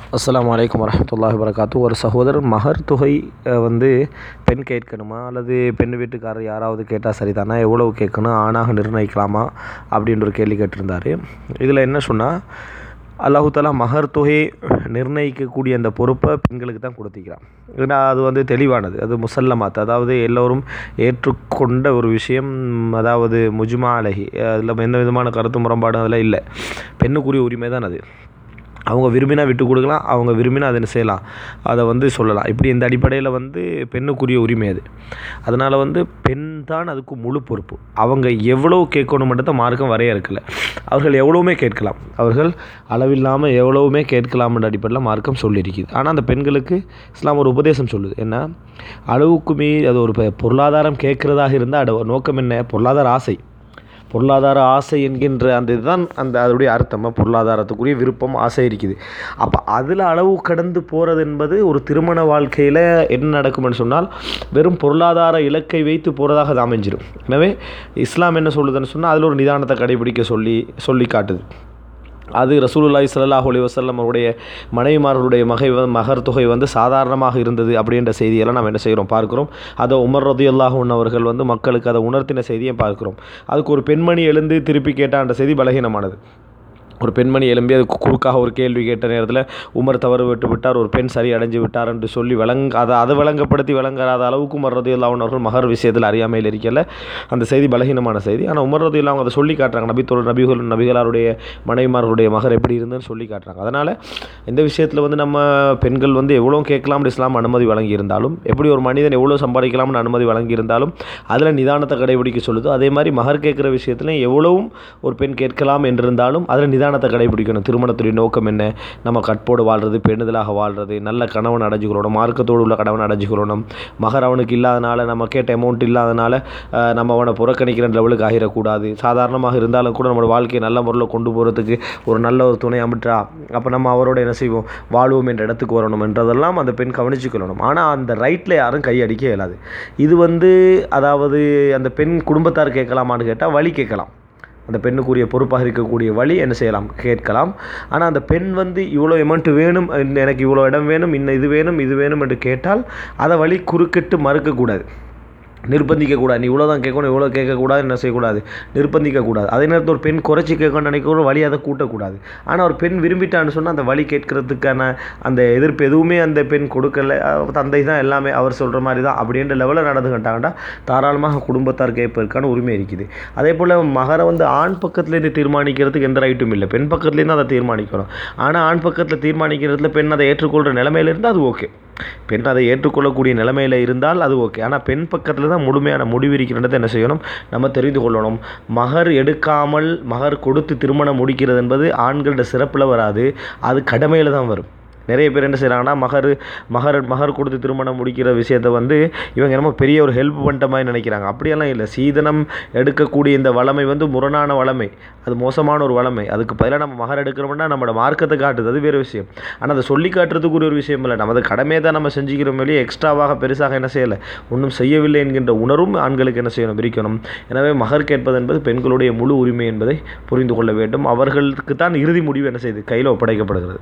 அஸ்ஸலாமு அலைக்கும் வரஹ்மத்துல்லாஹி வரகாத்து ஒரு சகோதரர் மகர் தொகை அஹ், வந்து பெண் கேட்கணுமா அல்லது பெண் வீட்டுக்காரர் யாராவது கேட்டால் சரிதானா எவ்வளவு கேட்கணும் ஆணாக நிர்ணயிக்கலாமா அப்படின்ற ஒரு கேள்வி கேட்டிருந்தார் இதில் என்ன சொன்னால் அல்லாஹு தாலா மகர் தொகை நிர்ணயிக்கக்கூடிய அந்த பொறுப்பை பெண்களுக்கு தான் கொடுத்திக்கிறான் ஏன்னா அது வந்து தெளிவானது அது முசல்லமாத் அதாவது எல்லோரும் ஏற்றுக்கொண்ட ஒரு விஷயம் அதாவது முஜ்மா அலஹி அதில் எந்த விதமான கருத்து முரண்பாடும் அதில் இல்லை பெண்ணுக்குரிய உரிமை தான் அது அவங்க விரும்பினா விட்டு கொடுக்கலாம் அவங்க விரும்பினா அதை என்ன செய்யலாம் அதை வந்து சொல்லலாம் இப்படி இந்த அடிப்படையில் வந்து பெண்ணுக்குரிய உரிமை அது அதனால் வந்து பெண் தான் அதுக்கு முழு பொறுப்பு அவங்க எவ்வளோ கேட்கணுன்றத மார்க்கம் வரையறுக்கல அவர்கள் எவ்வளவுமே கேட்கலாம் அவர்கள் அளவில்லாமல் எவ்வளவுமே கேட்கலாம்ன்ற அடிப்படையில் மார்க்கம் சொல்லியிருக்குது ஆனால் அந்த பெண்களுக்கு இஸ்லாம் ஒரு உபதேசம் சொல்லுது என்ன அளவுக்கு மீறி அது ஒரு பொ- பொருளாதாரம் கேட்குறதாக இருந்தால் அது நோக்கம் என்ன பொருளாதார ஆசை பொருளாதார ஆசை என்கின்ற அந்த இதுதான் அந்த அதோடைய அர்த்தம் பொருளாதாரத்துக்குரிய விருப்பம் ஆசை இருக்குது அப்போ அதில் அளவு கடந்து போகிறது என்பது ஒரு திருமண வாழ்க்கையில் என்ன நடக்கும்னு சொன்னால் வெறும் பொருளாதார இலக்கை வைத்து போகிறதாக அது அமைஞ்சிடும் எனவே இஸ்லாம் என்ன சொல்லுதுன்னு சொன்னால் அதில் ஒரு நிதானத்தை கடைபிடிக்க சொல்லி சொல்லி காட்டுது அது ரசூலுல்லாஹி ஸல்லல்லாஹு அலைஹி வஸல்லம் அவருடைய மனைவிமார்களுடைய மகை வ- மகர் தொகை வந்து சாதாரணமாக இருந்தது அப்படின்ற செய்தியெல்லாம் நாம் என்ன செய்கிறோம் பார்க்கிறோம் அதை உமர் ரதியல்லாஹு அவர்கள் வந்து மக்களுக்கு அதை உணர்த்தின செய்தியை பார்க்கிறோம் அதுக்கு ஒரு பெண்மணி எழுந்து திருப்பி கேட்டான்ற செய்தி பலகீனமானது ஒரு பெண்மணி எழும்பி அதுக்கு குறுக்காக ஒரு கேள்வி கேட்ட நேரத்தில் உமர் தவறு விட்டு விட்டார் ஒரு பெண் சரி அடைஞ்சு விட்டார் என்று சொல்லி விளங்க அதை அதை விளங்கப்படுத்தி விளங்காத அளவுக்கு உமர் ரதி அவர்கள் மகர் விஷயத்தில் அறியாமையில் இருக்கல அந்த செய்தி பலகீனமான செய்தி ஆனால் உமர் ரதி அவங்க அதை சொல்லி காட்டுறாங்க நபித்தோல் நபிகள் நபிகளாருடைய மனைவிமார்களுடைய மகர் எப்படி இருந்துன்னு சொல்லி காட்டுறாங்க அதனால் இந்த விஷயத்தில் வந்து நம்ம பெண்கள் வந்து எவ்வளோ கேட்கலாம்னு இஸ்லாம் அனுமதி வழங்கி இருந்தாலும் எப்படி ஒரு மனிதன் எவ்வளோ சம்பாதிக்கலாம்னு அனுமதி வழங்கி இருந்தாலும் அதில் நிதானத்தை கடைபிடிக்க சொல்லுது அதே மாதிரி மகர் கேட்குற விஷயத்தில் எவ்வளவும் ஒரு பெண் கேட்கலாம் என்றிருந்தாலும் அதில் நிதானத்தை கடைபிடிக்கணும் திருமணத்துடைய நோக்கம் என்ன நம்ம கற்போடு வாழ்றது பெண்ணுதலாக வாழ்றது நல்ல கணவன் அடைஞ்சுக்கணும் மார்க்கத்தோடு உள்ள கணவன் அடைஞ்சுக்கணும் மகர் அவனுக்கு இல்லாதனால நம்ம கேட்ட அமௌண்ட் இல்லாதனால அஹ், நம்ம அவனை புறக்கணிக்கிற லெவலுக்கு ஆகிடக்கூடாது சாதாரணமாக இருந்தாலும் கூட நம்மளோட வாழ்க்கையை நல்ல முறையில் கொண்டு போகிறதுக்கு ஒரு நல்ல ஒரு துணை அமைட்டா அப்போ நம்ம அவரோட என்ன செய்வோம் வாழ்வோம் என்ற இடத்துக்கு வரணும் என்றதெல்லாம் அந்த பெண் கவனிச்சுக்கொள்ளணும் ஆனால் அந்த ரைட்டில் யாரும் கையடிக்க இயலாது இது வந்து அதாவது அந்த பெண் குடும்பத்தார் கேட்கலாமான்னு கேட்டால் வழி கேட்கலாம் அந்த பெண்ணுக்குரிய பொறுப்பாக இருக்கக்கூடிய வழி என்ன செய்யலாம் கேட்கலாம் ஆனால் அந்த பெண் வந்து இவ்வளோ அமௌண்ட் வேணும் இந்த எனக்கு இவ்வளோ இடம் வேணும் இன்னும் இது வேணும் இது வேணும் என்று கேட்டால் அதை வழி குறுக்கிட்டு மறுக்கக்கூடாது நிர்பந்திக்கக்கூடாது நீ இவ்வளோ தான் கேட்கணும் இவ்வளோ கேட்கக்கூடாது என்ன செய்யக்கூடாது நிர்பந்திக்கக்கூடாது அதே நேரத்தில் ஒரு பெண் குறைச்சி கேட்கணும்னு நினைக்கிற வழி அதை கூட்டக்கூடாது ஆனால் ஒரு பெண் விரும்பிட்டான்னு சொன்னால் அந்த வழி கேட்கறதுக்கான அந்த எதிர்ப்பு எதுவுமே அந்த பெண் கொடுக்கல அஹ் தந்தை தான் எல்லாமே அவர் சொல்கிற மாதிரி தான் அப்படின்ற லெவலில் நடந்துக்கிட்டாங்கன்னா தாராளமாக குடும்பத்தார் கேட்பதற்கான உரிமை இருக்குது அதே போல் மகரை வந்து ஆண் பக்கத்துலேருந்து தீர்மானிக்கிறதுக்கு எந்த ரைட்டும் இல்லை பெண் பக்கத்துலேருந்து அதை தீர்மானிக்கணும் ஆனால் ஆண் பக்கத்தில் தீர்மானிக்கிறதுல பெண் அதை ஏற்றுக்கொள்கிற நிலைமையில இருந்தால் அது ஓகே பெண் அதை ஏற்றுக்கொள்ளக்கூடிய நிலைமையில் இருந்தால் அது ஓகே ஆனால் பெண் பக்கத்தில் தான் முழுமையான முடிவு இருக்கிறது என்ன செய்யணும் நம்ம தெரிந்து கொள்ளணும் மகர் எடுக்காமல் மகர் கொடுத்து திருமணம் முடிக்கிறது என்பது ஆண்களோட சிறப்பில் வராது அது கடமையில் தான் வரும் நிறைய பேர் என்ன செய்கிறாங்கன்னா மகர் மகர் மகர் கொடுத்து திருமணம் முடிக்கிற விஷயத்தை வந்து இவங்க என்னமோ பெரிய ஒரு ஹெல்ப் பண்ணிட்ட மாதிரி நினைக்கிறாங்க அப்படியெல்லாம் இல்லை சீதனம் எடுக்கக்கூடிய இந்த வளமை வந்து முரணான வளமை அது மோசமான ஒரு வளமை அதுக்கு பதிலாக நம்ம மகர் எடுக்கிறோம்னா நம்மளோட மார்க்கத்தை காட்டுது அது வேறு விஷயம் ஆனால் அதை சொல்லி காட்டுறதுக்குரிய ஒரு விஷயம் இல்லை நமது கடமையை தான் நம்ம செஞ்சுக்கிறோம் வெளியே எக்ஸ்ட்ராவாக பெருசாக என்ன செய்யலை ஒன்றும் செய்யவில்லை என்கின்ற உணர்வும் ஆண்களுக்கு என்ன செய்யணும் இருக்கணும் எனவே மகர் கேட்பது என்பது பெண்களுடைய முழு உரிமை என்பதை புரிந்து கொள்ள வேண்டும் அவர்களுக்கு தான் இறுதி முடிவு என்ன செய்யுது கையில் ஒப்படைக்கப்படுகிறது